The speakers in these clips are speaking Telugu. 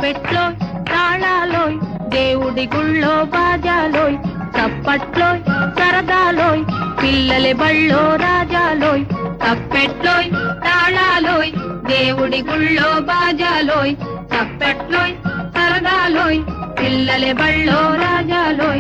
తప్పెట్లోయ్ తాళాలోయ్ దేవుడి గుళ్ళో బాజాలోయ్ తప్పట్లోయ్ సరదాలోయ్ పిల్లల బళ్ళో రాజాలోయ్ తప్పెట్లోయ్ తాళాలోయ్ దేవుడి గుళ్ళో బాజాలోయ్ తప్పెట్లోయ్ సరదాలోయ్ పిల్లల బళ్ళో రాజాలోయ్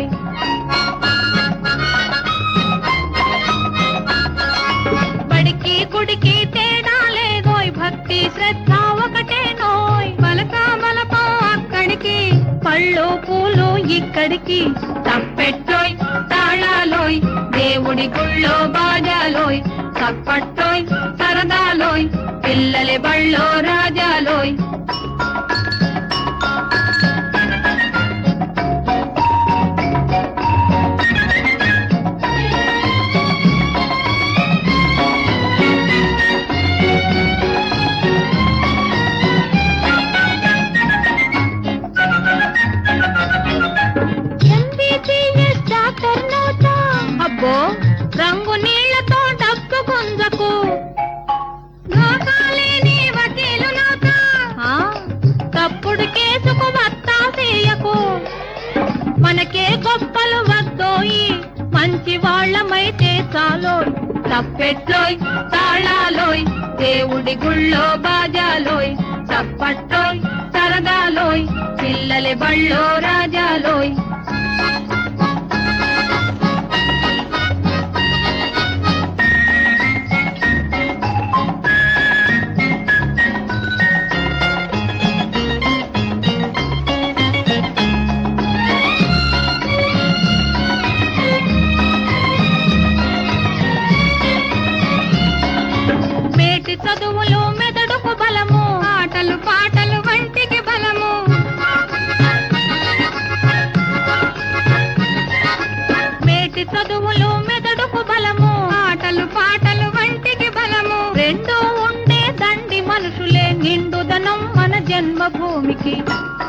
బడికి గుడికి తేడా లేదోయ్ భక్తి శ్రద్ధ ఒకటే నోయ్ బలక బలపో అక్కడికి పళ్ళు పూలు ఇక్కడికి తప్పెట్టోయ్ తాళాలోయ్ దేవుడి గుళ్ళో బాజాలోయ్ తప్పట్టోయ్ సరదాలోయ్ పిల్లల బళ్ళో రాజాలోయ్ ఎంబీబీఎస్ డాక్టర్ నోటా అబ్బో రంగు నీళ్లతో డబ్బు గుంజకు ధోకాలేని వకీలు నోట తప్పుడు కేసుకు వత్తా చేయకు మనకే గొప్పలు వద్దోయి మంచి వాళ్ళమైతే చాలోయ్ తప్పెట్లోయ్ తాళాలోయ్ దేవుడి గుళ్ళో బాజాలోయ్ తప్పట్టోయ్ సరదాలోయ్ పిల్లల బళ్ళో రాజాలోయ్ మేటి చదువులు మెదడుకు బలము ఆటలు పాటలు వంటికి బలము మేటి చదువులు మెదడుకు బలము ఆటలు పాటలు వంటికి బలము రెండు ఉండే దండి మనుషులే నిండుదనం మన జన్మభూమికి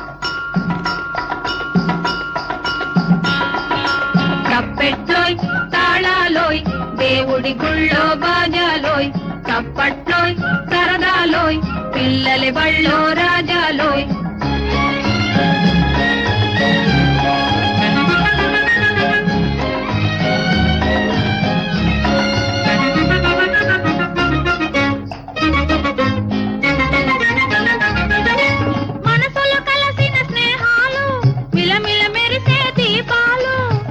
తప్పెట్లోయ్ తాళాలోయ్ దేవుడి గుళ్ళో బాజాలోయ్ తప్పట్లోయ్ సరదాలోయ్ పిల్లల బళ్ళో రాజాలోయ్ మనసులు కలసిన స్నేహాలు మిలమిల మెరిసే దీపాలు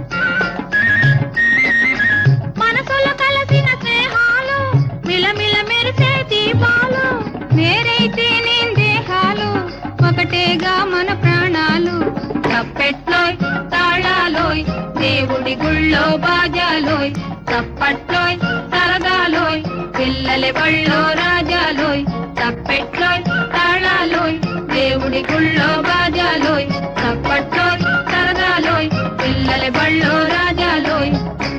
మనసులు కలసిన స్నేహాలు మిలమిల మెరిసే దీపాలు నేరైతే నేను దేహాలు ఒకటేగా మన ప్రాణాలు తప్పెట్లోయ్ తాళాలోయ్ దేవుడి గుళ్ళో బాజాలోయ్ తప్పట్లోయ్ సరదాలోయ్ పిల్లల బళ్ళో రాజాలోయ్ తప్పెట్లోయ్ తాళాలోయ్ దేవుడి గుళ్ళో బాజాలోయ్ తప్పట్లోయ్ సరదాలోయ్ పిల్లల బళ్ళో రాజాలోయ్